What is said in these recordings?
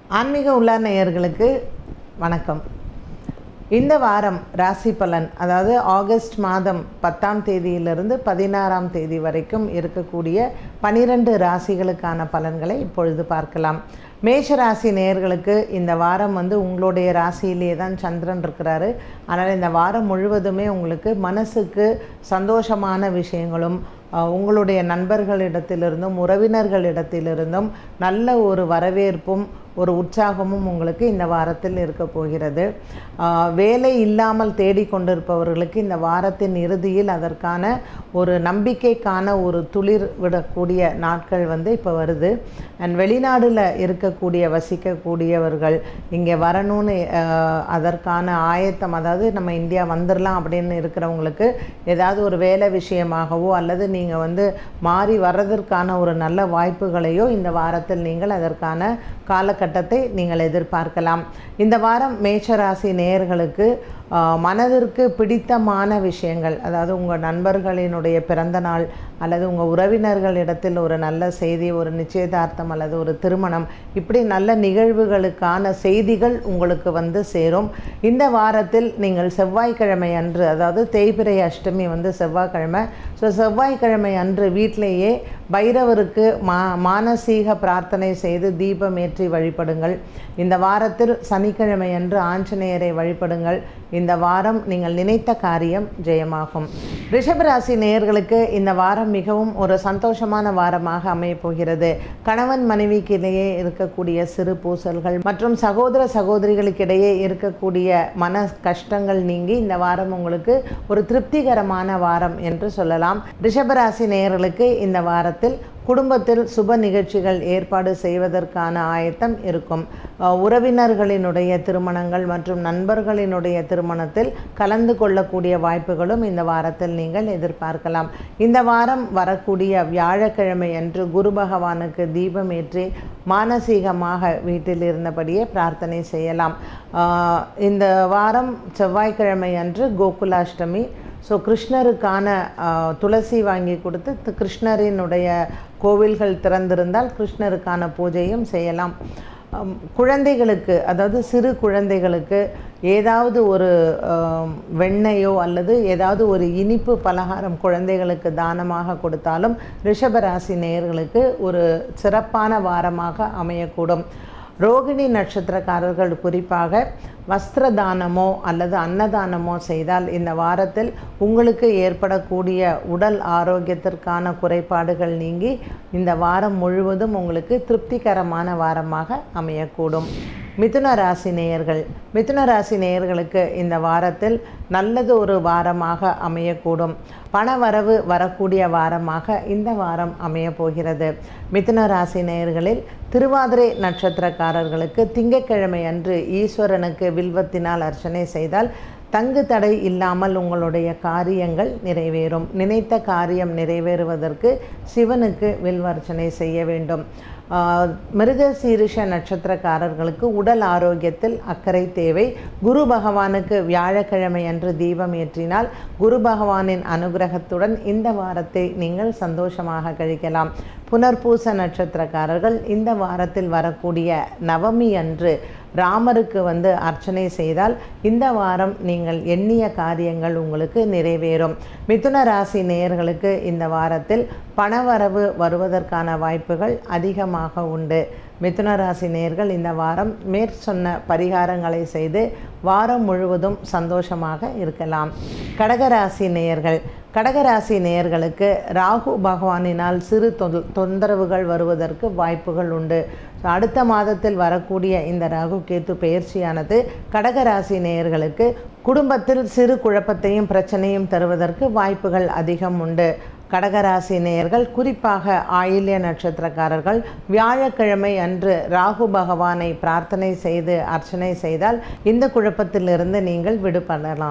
ஆன்மீக உள்ளார் நேயர்களுக்கு வணக்கம் இந்த வாரம் ராசி பலன் அதாவது ஆகஸ்ட் மாதம் பத்தாம் தேதியிலிருந்து பதினாறாம் தேதி வரைக்கும் இருக்கக்கூடிய பனிரெண்டு ராசிகளுக்கான பலன்களை இப்பொழுது பார்க்கலாம் மேஷ ராசி நேயர்களுக்கு இந்த வாரம் வந்து உங்களுடைய ராசியிலே தான் சந்திரன் இருக்கிறாரு அதனால் இந்த வாரம் முழுவதுமே உங்களுக்கு மனசுக்கு சந்தோஷமான விஷயங்களும் அஹ், உங்களுடைய நண்பர்களிடத்திலிருந்தும் உறவினர்களிடத்திலிருந்தும் நல்ல ஒரு வரவேற்பும் ஒரு உற்சாகமும் உங்களுக்கு இந்த வாரத்தில் இருக்க போகிறது ஆஹ் வேலை இல்லாமல் தேடிக்கொண்டிருப்பவர்களுக்கு இந்த வாரத்தின் இறுதியில் அதற்கான ஒரு நம்பிக்கைக்கான ஒரு துளிர் விடக்கூடிய நாட்கள் வந்து இப்போ வருது அண்ட் வெளிநாடில் இருக்கக்கூடிய வசிக்கக்கூடியவர்கள் இங்கே வரணும்னு ஆஹ் அதற்கான ஆயத்தம் அதாவது நம்ம இந்தியா வந்துடலாம் அப்படின்னு இருக்கிறவங்களுக்கு ஏதாவது ஒரு வேலை விஷயமாகவோ அல்லது நீங்கள் வந்து மாறி வர்றதற்கான ஒரு நல்ல வாய்ப்புகளையோ இந்த வாரத்தில் நீங்கள் அதற்கான காலகட்டத்தை நீங்கள் எதிர்பார்க்கலாம் இந்த வாரம் மேஷராசி நேயர்களுக்கு ஆஹ், மனதிற்கு பிடித்தமான விஷயங்கள் அதாவது உங்கள் நண்பர்களினுடைய பிறந்த நாள் அல்லது உங்கள் உறவினர்களிடத்தில் ஒரு நல்ல செய்தி ஒரு நிச்சயதார்த்தம் அல்லது ஒரு திருமணம் இப்படி நல்ல நிகழ்வுகளுக்கான செய்திகள் உங்களுக்கு வந்து சேரும் இந்த வாரத்தில் நீங்கள் செவ்வாய்க்கிழமை அன்று அதாவது தேய்பிறை அஷ்டமி வந்து செவ்வாய்க்கிழமை ஸோ செவ்வாய்க்கிழமை அன்று வீட்டிலேயே பைரவருக்கு மா மானசீக பிரார்த்தனை செய்து தீபம் ஏற்றி வழிபடுங்கள் இந்த வாரத்தில் சனிக்கிழமை அன்று ஆஞ்சநேயரை வழிபடுங்கள் இந்த வாரம் நீங்கள் நினைத்த காரியம் ஜெயமாகும் ரிஷபராசி நேயர்களுக்கு இந்த வாரம் மிகவும் ஒரு சந்தோஷமான வாரமாக அமையப் போகிறது கணவன் மனைவிக்கு இடையே இருக்கக்கூடிய சிறு பூசல்கள் மற்றும் சகோதர சகோதரிகளுக்கிடையே இருக்கக்கூடிய மன கஷ்டங்கள் நீங்கி இந்த வாரம் உங்களுக்கு ஒரு திருப்திகரமான வாரம் என்று சொல்லலாம் ரிஷபராசி நேயர்களுக்கு இந்த வாரத்தில் குடும்பத்தில் சுப நிகழ்ச்சிகள் ஏற்பாடு செய்வதற்கான ஆயத்தம் இருக்கும் அஹ் உறவினர்களினுடைய திருமணங்கள் மற்றும் நண்பர்களினுடைய திருமணத்தில் கலந்து கொள்ளக்கூடிய வாய்ப்புகளும் இந்த வாரத்தில் நீங்கள் எதிர்பார்க்கலாம் இந்த வாரம் வரக்கூடிய வியாழக்கிழமை அன்று குரு பகவானுக்கு தீபம் ஏற்றி மானசீகமாக வீட்டில் இருந்தபடியே பிரார்த்தனை செய்யலாம் அஹ் இந்த வாரம் செவ்வாய்க்கிழமை அன்று கோகுலாஷ்டமி ஸோ கிருஷ்ணருக்கான ஆஹ், துளசி வாங்கி கொடுத்து தி- கிருஷ்ணரினுடைய கோவில்கள் திறந்திருந்தால் கிருஷ்ணருக்கான பூஜையும் செய்யலாம் ஆம், குழந்தைகளுக்கு அதாவது சிறு குழந்தைகளுக்கு ஏதாவது ஒரு ஆம், வெண்ணெயோ அல்லது ஏதாவது ஒரு இனிப்பு பலகாரம் குழந்தைகளுக்கு தானமாக கொடுத்தாலும் ரிஷபராசி நேயர்களுக்கு ஒரு சிறப்பான வாரமாக அமையக்கூடும் ரோகிணி நட்சத்திரக்காரர்கள் குறிப்பாக வஸ்திர தானமோ அல்லது அன்னதானமோ செய்தால் இந்த வாரத்தில் உங்களுக்கு ஏற்படக்கூடிய உடல் ஆரோக்கியத்திற்கான குறைபாடுகள் நீங்கி இந்த வாரம் முழுவதும் உங்களுக்கு திருப்திகரமான வாரமாக அமையக்கூடும் மிதுன ராசி நேயர்கள் மிதுன ராசி நேயர்களுக்கு இந்த வாரத்தில் நல்லது ஒரு வாரமாக அமையக்கூடும் பணவரவு வரக்கூடிய வாரமாக இந்த வாரம் அமையப் போகிறது மிதுன ராசி நேயர்களில் திருவாதிரை நட்சத்திரக்காரர்களுக்கு திங்கட்கிழமை அன்று ஈஸ்வரனுக்கு வில்வத்தினால் அர்ச்சனை செய்தால் தங்கு தடை இல்லாமல் உங்களுடைய காரியங்கள் நிறைவேறும் நினைத்த காரியம் நிறைவேறுவதற்கு சிவனுக்கு வில்வர்ச்சனை செய்ய வேண்டும் ஆஹ், மிருக சீரிஷ நட்சத்திரக்காரர்களுக்கு உடல் ஆரோக்கியத்தில் அக்கறை தேவை குரு பகவானுக்கு வியாழக்கிழமை அன்று தீபம் ஏற்றினால் குரு பகவானின் அனுகிரகத்துடன் இந்த வாரத்தை நீங்கள் சந்தோஷமாக கழிக்கலாம் புனர்பூச நட்சத்திரக்காரர்கள் இந்த வாரத்தில் வரக்கூடிய நவமி அன்று ராமருக்கு வந்து அர்ச்சனை செய்தால் இந்த வாரம் நீங்கள் எண்ணிய காரியங்கள் உங்களுக்கு நிறைவேறும் மிதுன ராசி நேயர்களுக்கு இந்த வாரத்தில் பணவரவு வருவதற்கான வாய்ப்புகள் அதிகமாக உண்டு மிதுன ராசி நேயர்கள் இந்த வாரம் மேற்சொன்ன பரிகாரங்களை செய்து வாரம் முழுவதும் சந்தோஷமாக இருக்கலாம் கடகராசி நேயர்கள் கடகராசி நேயர்களுக்கு ராகு பகவானினால் சிறு தொ- தொந்தரவுகள் வருவதற்கு வாய்ப்புகள் உண்டு அடுத்த மாதத்தில் வரக்கூடிய இந்த ராகு கேத்து பெயர்ச்சியானது கடகராசி நேயர்களுக்கு குடும்பத்தில் சிறு குழப்பத்தையும் பிரச்சனையும் தருவதற்கு வாய்ப்புகள் அதிகம் உண்டு கடகராசி நேயர்கள் குறிப்பாக ஆயில்ய நட்சத்திரக்காரர்கள் வியாழக்கிழமை அன்று ராகு பகவானை பிரார்த்தனை செய்து அர்ச்சனை செய்தால் இந்த குழப்பத்திலிருந்து நீங்கள் விடுபடலாம்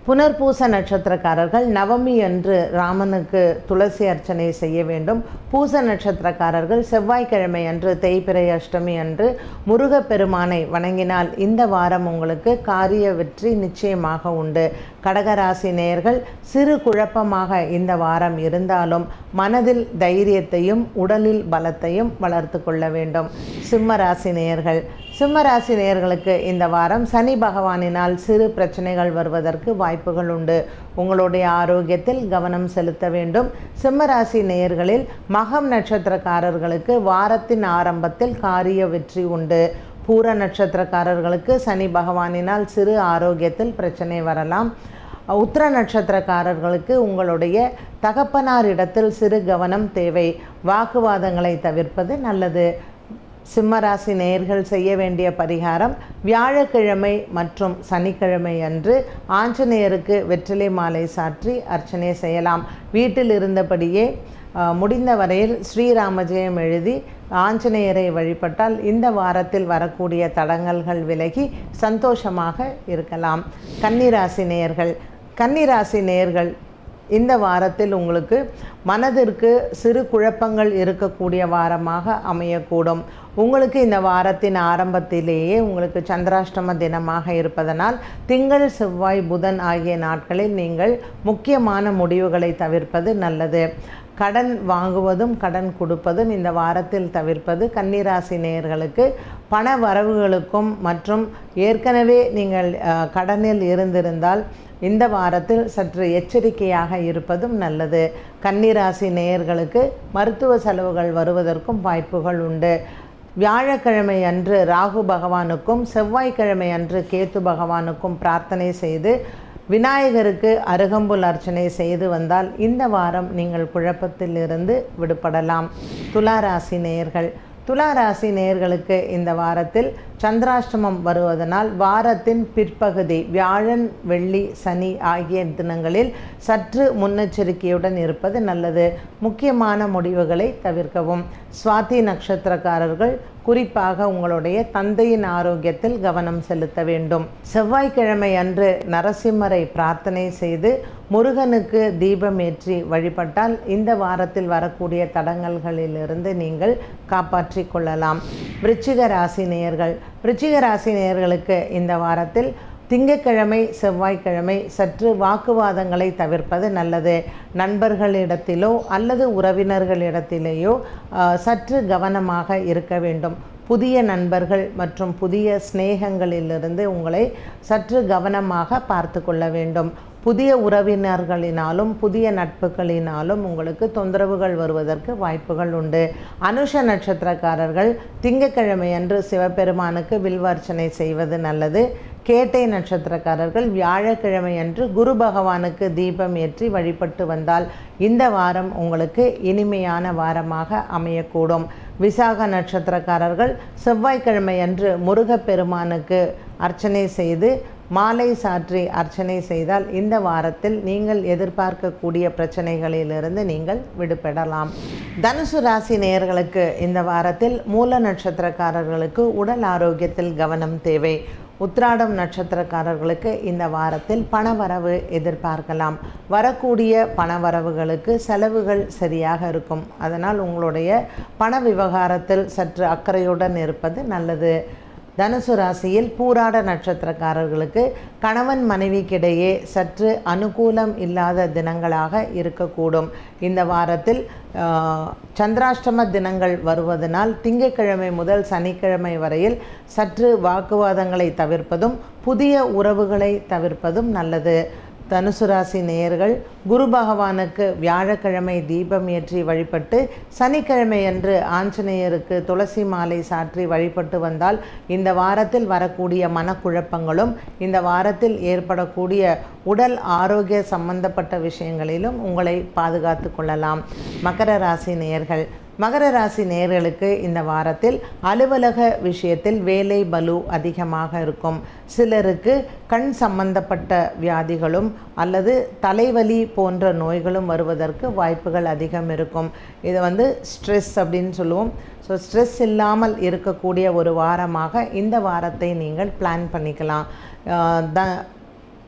புனர்பூச நட்சத்திரக்காரர்கள் நவமி அன்று ராமனுக்கு துளசி அர்ச்சனை செய்ய வேண்டும் பூச நட்சத்திரக்காரர்கள் செவ்வாய்க்கிழமை அன்று தேய்பிறை அஷ்டமி அன்று முருகப்பெருமானை வணங்கினால் இந்த வாரம் உங்களுக்கு காரிய வெற்றி நிச்சயமாக உண்டு கடகராசி நேயர்கள் சிறு குழப்பமாக இந்த வாரம் இருந்தாலும் மனதில் தைரியத்தையும் உடலில் பலத்தையும் வளர்த்து கொள்ள வேண்டும் சிம்ம ராசி நேயர்கள் சிம்ம ராசி நேயர்களுக்கு இந்த வாரம் சனி பகவானினால் சிறு பிரச்சனைகள் வருவதற்கு வாய்ப்புகள் உண்டு உங்களுடைய ஆரோக்கியத்தில் கவனம் செலுத்த வேண்டும் சிம்ம ராசி நேயர்களில் மகம் நட்சத்திரக்காரர்களுக்கு வாரத்தின் ஆரம்பத்தில் காரிய வெற்றி உண்டு பூர நட்சத்திரக்காரர்களுக்கு சனி பகவானினால் சிறு ஆரோக்கியத்தில் பிரச்சனை வரலாம் உத்திர நட்சத்திரக்காரர்களுக்கு உங்களுடைய தகப்பனார் இடத்தில் சிறு கவனம் தேவை வாக்குவாதங்களை தவிர்ப்பது நல்லது சிம்மராசி நேயர்கள் செய்ய வேண்டிய பரிகாரம் வியாழக்கிழமை மற்றும் சனிக்கிழமை அன்று ஆஞ்சநேயருக்கு வெற்றிலை மாலை சாற்றி அர்ச்சனை செய்யலாம் வீட்டில் இருந்தபடியே அஹ், முடிந்த வரையில் ஸ்ரீராமஜெயம் எழுதி ஆஞ்சநேயரை வழிபட்டால் இந்த வாரத்தில் வரக்கூடிய தடங்கல்கள் விலகி சந்தோஷமாக இருக்கலாம் கன்னிராசி நேயர்கள் கன்னிராசி நேயர்கள் இந்த வாரத்தில் உங்களுக்கு மனதிற்கு சிறு குழப்பங்கள் இருக்கக்கூடிய வாரமாக அமையக்கூடும் உங்களுக்கு இந்த வாரத்தின் ஆரம்பத்திலேயே உங்களுக்கு சந்திராஷ்டம தினமாக இருப்பதனால் திங்கள் செவ்வாய் புதன் ஆகிய நாட்களில் நீங்கள் முக்கியமான முடிவுகளை தவிர்ப்பது நல்லது கடன் வாங்குவதும் கடன் கொடுப்பதும் இந்த வாரத்தில் தவிர்ப்பது கன்னிராசி நேயர்களுக்கு பண வரவுகளுக்கும் மற்றும் ஏற்கனவே நீங்கள் அஹ், கடனில் இருந்திருந்தால் இந்த வாரத்தில் சற்று எச்சரிக்கையாக இருப்பதும் நல்லது கன்னிராசி நேயர்களுக்கு மருத்துவ செலவுகள் வருவதற்கும் வாய்ப்புகள் உண்டு வியாழக்கிழமை அன்று ராகு பகவானுக்கும் செவ்வாய்க்கிழமை அன்று கேத்து பகவானுக்கும் பிரார்த்தனை செய்து விநாயகருக்கு அருகம்புல் அர்ச்சனை செய்து வந்தால் இந்த வாரம் நீங்கள் குழப்பத்திலிருந்து விடுபடலாம் துளாராசி நேயர்கள் துளாராசி நேயர்களுக்கு இந்த வாரத்தில் சந்திராஷ்டமம் வருவதனால் வாரத்தின் பிற்பகுதி வியாழன் வெள்ளி சனி ஆகிய தினங்களில் சற்று முன்னெச்சரிக்கையுடன் இருப்பது நல்லது முக்கியமான முடிவுகளை தவிர்க்கவும் சுவாதி நட்சத்திரக்காரர்கள் குறிப்பாக உங்களுடைய தந்தையின் ஆரோக்கியத்தில் கவனம் செலுத்த வேண்டும் செவ்வாய்க்கிழமை அன்று நரசிம்மரை பிரார்த்தனை செய்து முருகனுக்கு தீபம் ஏற்றி வழிபட்டால் இந்த வாரத்தில் வரக்கூடிய தடங்கல்களிலிருந்து நீங்கள் காப்பாற்றிக் கொள்ளலாம் விருச்சிக ராசி நேயர்கள் விருச்சிக ராசி நேயர்களுக்கு இந்த வாரத்தில் திங்கட்கிழமை செவ்வாய்க்கிழமை சற்று வாக்குவாதங்களை தவிர்ப்பது நல்லது நண்பர்களிடத்திலோ அல்லது உறவினர்களிடத்திலேயோ ஆஹ், சற்று கவனமாக இருக்க வேண்டும் புதிய நண்பர்கள் மற்றும் புதிய சிநேகங்களிலிருந்து உங்களை சற்று கவனமாக பார்த்து கொள்ள வேண்டும் புதிய உறவினர்களினாலும் புதிய நட்புகளினாலும் உங்களுக்கு தொந்தரவுகள் வருவதற்கு வாய்ப்புகள் உண்டு அனுஷ நட்சத்திரக்காரர்கள் திங்கட்கிழமை அன்று சிவபெருமானுக்கு வில்வர்ச்சனை செய்வது நல்லது கேட்டை நட்சத்திரக்காரர்கள் வியாழக்கிழமை அன்று குரு பகவானுக்கு தீபம் ஏற்றி வழிபட்டு வந்தால் இந்த வாரம் உங்களுக்கு இனிமையான வாரமாக அமையக்கூடும் விசாக நட்சத்திரக்காரர்கள் செவ்வாய்க்கிழமை அன்று முருகப்பெருமானுக்கு அர்ச்சனை செய்து மாலை சாற்றி அர்ச்சனை செய்தால் இந்த வாரத்தில் நீங்கள் எதிர்பார்க்கக்கூடிய பிரச்சனைகளிலிருந்து நீங்கள் விடுபடலாம் தனுசு ராசி நேயர்களுக்கு இந்த வாரத்தில் மூல நட்சத்திரக்காரர்களுக்கு உடல் ஆரோக்கியத்தில் கவனம் தேவை உத்ராடம் நட்சத்திரக்காரர்களுக்கு இந்த வாரத்தில் பணவரவு எதிர்பார்க்கலாம் வரக்கூடிய பணவரவுகளுக்கு செலவுகள் சரியாக இருக்கும் அதனால் உங்களுடைய பண விவகாரத்தில் சற்று அக்கறையுடன் இருப்பது நல்லது தனுசு ராசியில் பூராட நட்சத்திரக்காரர்களுக்கு கணவன் மனைவிக்கிடையே சற்று அனுகூலம் இல்லாத தினங்களாக இருக்கக்கூடும் இந்த வாரத்தில் ஆஹ், சந்திராஷ்டம தினங்கள் வருவதனால் திங்கட்கிழமை முதல் சனிக்கிழமை வரையில் சற்று வாக்குவாதங்களை தவிர்ப்பதும் புதிய உறவுகளை தவிர்ப்பதும் நல்லது தனுசு ராசி நேயர்கள் குரு பகவானுக்கு வியாழக்கிழமை தீபம் ஏற்றி வழிபட்டு சனிக்கிழமை அன்று ஆஞ்சநேயருக்கு துளசி மாலை சாற்றி வழிபட்டு வந்தால் இந்த வாரத்தில் வரக்கூடிய மனக்குழப்பங்களும் இந்த வாரத்தில் ஏற்படக்கூடிய உடல் ஆரோக்கிய சம்பந்தப்பட்ட விஷயங்களிலும் உங்களை பாதுகாத்து கொள்ளலாம் மகர ராசி நேயர்கள் மகர ராசி நேயர்களுக்கு இந்த வாரத்தில் அலுவலக விஷயத்தில் வேலை பலு அதிகமாக இருக்கும் சிலருக்கு கண் சம்பந்தப்பட்ட வியாதிகளும் அல்லது தலைவலி போன்ற நோய்களும் வருவதற்கு வாய்ப்புகள் அதிகம் இருக்கும் இது வந்து ஸ்ட்ரெஸ் அப்படின்னு சொல்லுவோம் ஸோ ஸ்ட்ரெஸ் இல்லாமல் இருக்கக்கூடிய ஒரு வாரமாக இந்த வாரத்தை நீங்கள் பிளான் பண்ணிக்கலாம் ஆஹ் த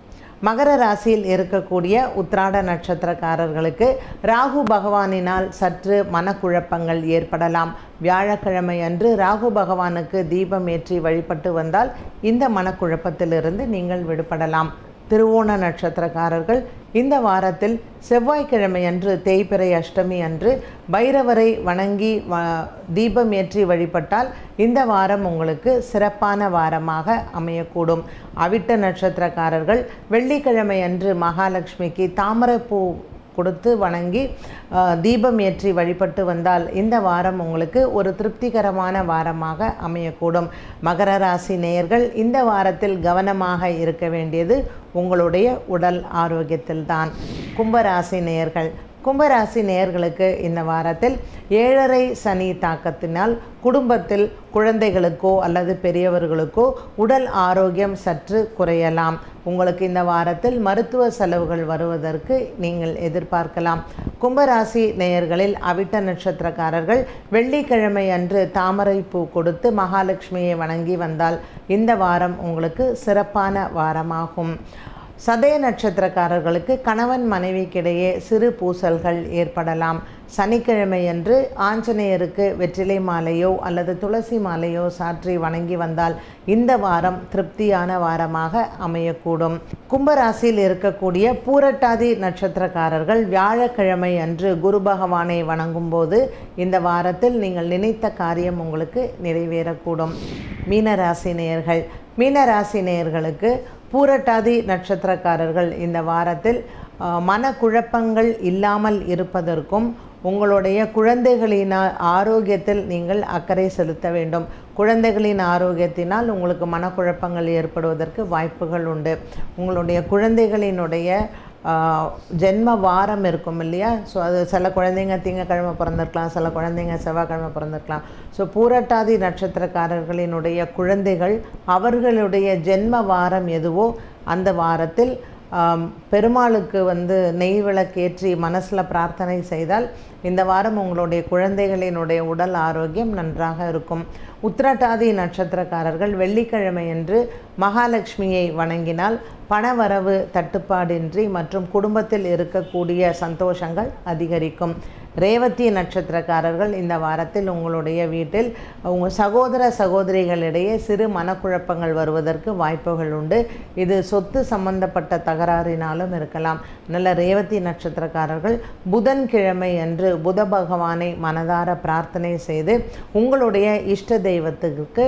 மகர ராசியில் இருக்கக்கூடிய உத்ராட நட்சத்திரக்காரர்களுக்கு ராகு பகவானினால் சற்று மனக்குழப்பங்கள் ஏற்படலாம் வியாழக்கிழமை அன்று ராகு பகவானுக்கு தீபம் ஏற்றி வழிபட்டு வந்தால் இந்த மனக்குழப்பத்திலிருந்து நீங்கள் விடுபடலாம் திருவோண நட்சத்திரக்காரர்கள் இந்த வாரத்தில் செவ்வாய்க்கிழமை அன்று தேய்பிறை அஷ்டமி அன்று பைரவரை வணங்கி வ தீபம் ஏற்றி வழிபட்டால் இந்த வாரம் உங்களுக்கு சிறப்பான வாரமாக அமையக்கூடும் அவிட்ட நட்சத்திரக்காரர்கள் வெள்ளிக்கிழமை அன்று மகாலட்சுமிக்கு தாமரைப்பூ கொடுத்து வணங்கி அஹ், தீபம் ஏற்றி வழிபட்டு வந்தால் இந்த வாரம் உங்களுக்கு ஒரு திருப்திகரமான வாரமாக அமையக்கூடும் மகர ராசி நேயர்கள் இந்த வாரத்தில் கவனமாக இருக்க வேண்டியது உங்களுடைய உடல் ஆரோக்கியத்தில்தான் கும்பராசி நேயர்கள் கும்பராசி நேயர்களுக்கு இந்த வாரத்தில் ஏழரை சனி தாக்கத்தினால் குடும்பத்தில் குழந்தைகளுக்கோ அல்லது பெரியவர்களுக்கோ உடல் ஆரோக்கியம் சற்று குறையலாம் உங்களுக்கு இந்த வாரத்தில் மருத்துவ செலவுகள் வருவதற்கு நீங்கள் எதிர்பார்க்கலாம் கும்பராசி நேயர்களில் அவிட்ட நட்சத்திரக்காரர்கள் வெள்ளிக்கிழமை அன்று தாமரை பூ கொடுத்து மகாலட்சுமியை வணங்கி வந்தால் இந்த வாரம் உங்களுக்கு சிறப்பான வாரமாகும் சதய நட்சத்திரக்காரர்களுக்கு கணவன் மனைவிக்கிடையே சிறு பூசல்கள் ஏற்படலாம் சனிக்கிழமையன்று ஆஞ்சநேயருக்கு வெற்றிலை மாலையோ அல்லது துளசி மாலையோ சாற்றி வணங்கி வந்தால் இந்த வாரம் திருப்தியான வாரமாக அமையக்கூடும் கும்பராசியில் இருக்கக்கூடிய பூரட்டாதி நட்சத்திரக்காரர்கள் வியாழக்கிழமை அன்று குரு பகவானை வணங்கும்போது இந்த வாரத்தில் நீங்கள் நினைத்த காரியம் உங்களுக்கு நிறைவேறக்கூடும் மீனராசி நேயர்கள் மீனராசி நேயர்களுக்கு பூரட்டாதி நட்சத்திரக்காரர்கள் இந்த வாரத்தில் அஹ், மனக்குழப்பங்கள் இல்லாமல் இருப்பதற்கும் உங்களுடைய குழந்தைகளின் ஆ- ஆரோக்கியத்தில் நீங்கள் அக்கறை செலுத்த வேண்டும் குழந்தைகளின் ஆரோக்கியத்தினால் உங்களுக்கு மனக்குழப்பங்கள் ஏற்படுவதற்கு வாய்ப்புகள் உண்டு உங்களுடைய குழந்தைகளினுடைய ஆஹ், ஜென்ம வாரம் இருக்கும் இல்லையா ஸோ அது சில குழந்தைங்க திங்கக்கிழமை பிறந்திருக்கலாம் சில குழந்தைங்க செவ்வாய்க்கிழமை பிறந்திருக்கலாம் ஸோ பூரட்டாதி நட்சத்திரக்காரர்களினுடைய குழந்தைகள் அவர்களுடைய ஜென்ம வாரம் எதுவோ அந்த வாரத்தில் ஆம், பெருமாளுக்கு வந்து நெய் விளக்கேற்றி மனசில் பிரார்த்தனை செய்தால் இந்த வாரம் உங்களுடைய குழந்தைகளினுடைய உடல் ஆரோக்கியம் நன்றாக இருக்கும் உத்திரட்டாதி நட்சத்திரக்காரர்கள் வெள்ளிக்கிழமையன்று மகாலட்சுமியை வணங்கினால் பணவரவு தட்டுப்பாடின்றி மற்றும் குடும்பத்தில் இருக்கக்கூடிய சந்தோஷங்கள் அதிகரிக்கும் ரேவதி நட்சத்திரக்காரர்கள் இந்த வாரத்தில் உங்களுடைய வீட்டில் உங்கள் சகோதர சகோதரிகளிடையே சிறு மனக்குழப்பங்கள் வருவதற்கு வாய்ப்புகள் உண்டு இது சொத்து சம்பந்தப்பட்ட தகராறினாலும் இருக்கலாம் நல்ல ரேவதி நட்சத்திரக்காரர்கள் புதன்கிழமை அன்று புத பகவானை மனதார பிரார்த்தனை செய்து உங்களுடைய இஷ்ட தெய்வத்துக்கு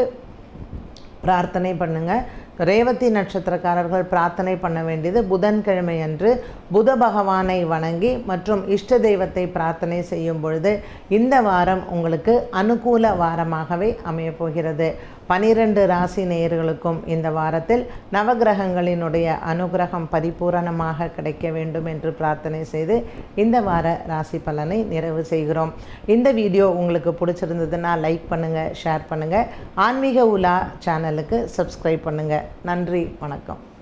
பிரார்த்தனை பண்ணுங்க ரேவதி நட்சத்திரக்காரர்கள் பிரார்த்தனை பண்ண வேண்டியது புதன்கிழமை அன்று புத பகவானை வணங்கி மற்றும் இஷ்ட தெய்வத்தை பிரார்த்தனை செய்யும் பொழுது இந்த வாரம் உங்களுக்கு அனுகூல வாரமாகவே அமையப் போகிறது பனிரெண்டு ராசி நேயர்களுக்கும் இந்த வாரத்தில் நவகிரகங்களினுடைய அனுகிரகம் பரிபூரணமாக கிடைக்க வேண்டும் என்று பிரார்த்தனை செய்து இந்த வார ராசி பலனை நிறைவு செய்கிறோம் இந்த வீடியோ உங்களுக்கு பிடிச்சிருந்ததுன்னா லைக் பண்ணுங்கள் ஷேர் பண்ணுங்கள் ஆன்மீக உலா சேனலுக்கு சப்ஸ்கிரைப் பண்ணுங்கள் நன்றி வணக்கம்